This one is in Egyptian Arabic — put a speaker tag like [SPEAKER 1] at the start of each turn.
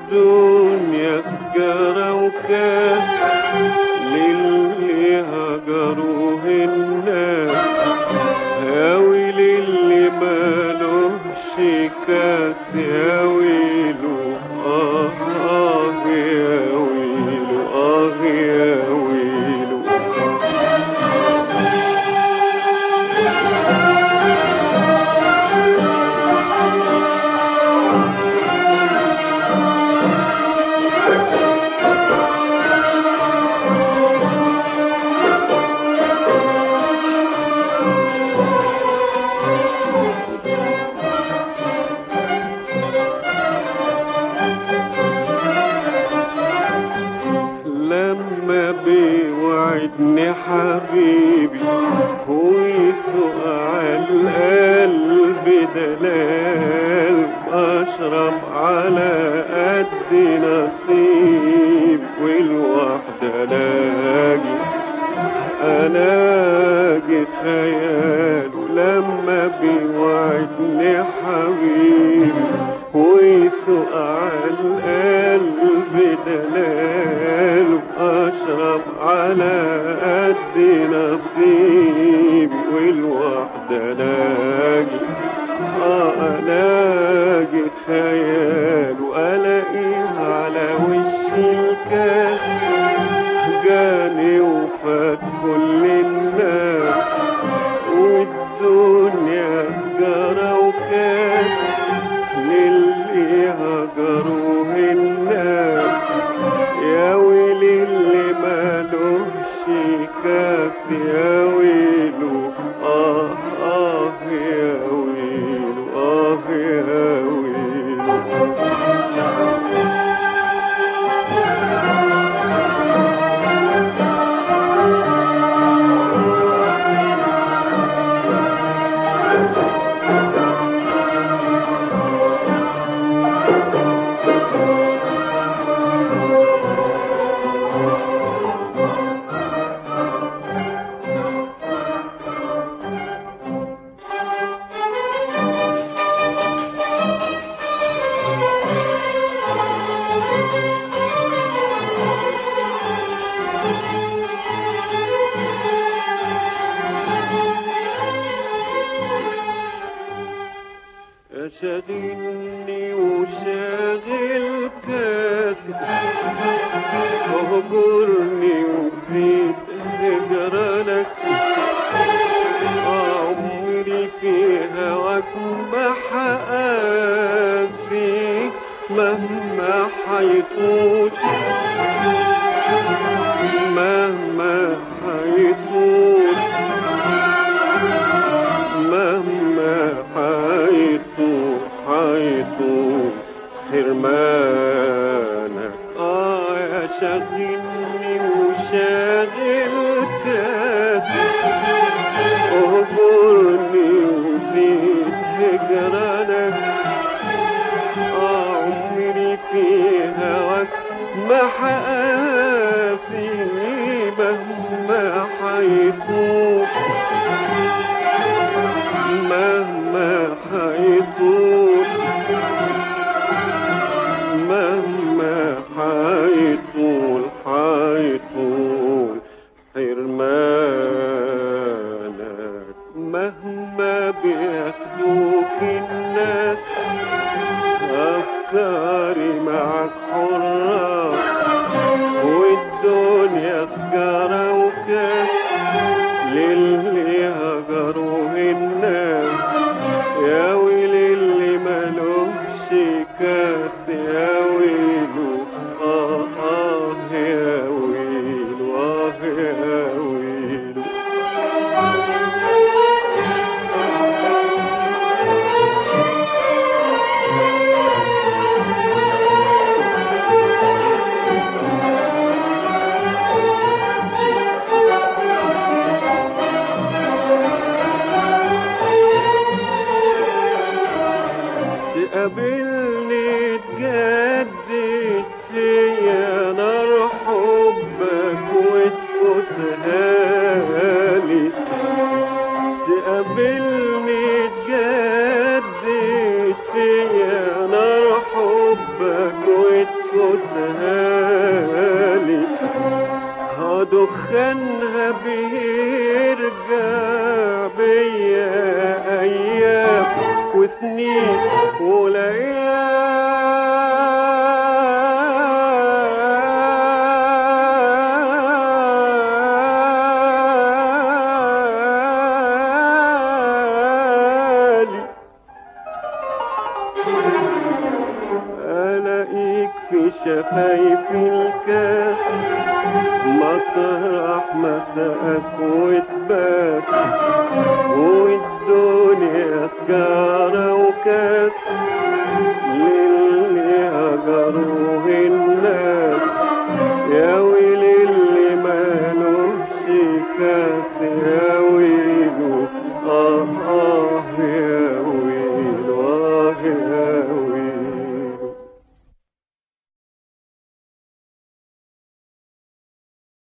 [SPEAKER 1] والدنيا سجارة وكاس للي هجروه الناس يا ويل اللي مالوش كاس يا ويلو آه آه يا ويلو آه يا ويلو لما بيوعدني حبيبي ويسوق على القلب دلال اشرب على قد نصيب والوحدة لاجي الاقي خيال لما بيوعدني حبيبي ويسوق على القلب دلال اشرب على قد نصيبي والوحدة لاجي اه الاقي خيال والاقيه على وش الكاس جاني وفات كل الناس والدنيا سجارة وكاس للي هجروه الناس يا ويلي اللي مالوش كاس يا ويلو آه آه يا ويلو آه يا ويلو شاغلني وشاغل كاسي اهجرني وزيد هجرانك عمري في هواك ما حقاسي مهما حيطول مهما حيطول مهما حيطول حيطول حرمانك اه يا شاغلني وشاغل كاسي اهجرني وزيد هجرانك آه عمري في هواك ما حقاسي مهما حيطول مهما حيطول مهما حيطول حيطول حرمانك مهما بياخدوك الناس أفكاري معك حرة والدنيا سجارة وكاس للي هجروه الناس يا ويل اللي ملوش كاس يا ويلو آه آه يا ويلو آه يا ويلو تقابلني تجدد فيا نار حبك وتفوتها لي تقابلني تجدد فيا نار حبك حبك وتفوتهالي ها دخانها بيرجع بيا ايام وسنين وليالي ألاقيك في شفايف الكاس مطرح مساءك وتبات والدنيا سجارة وكاس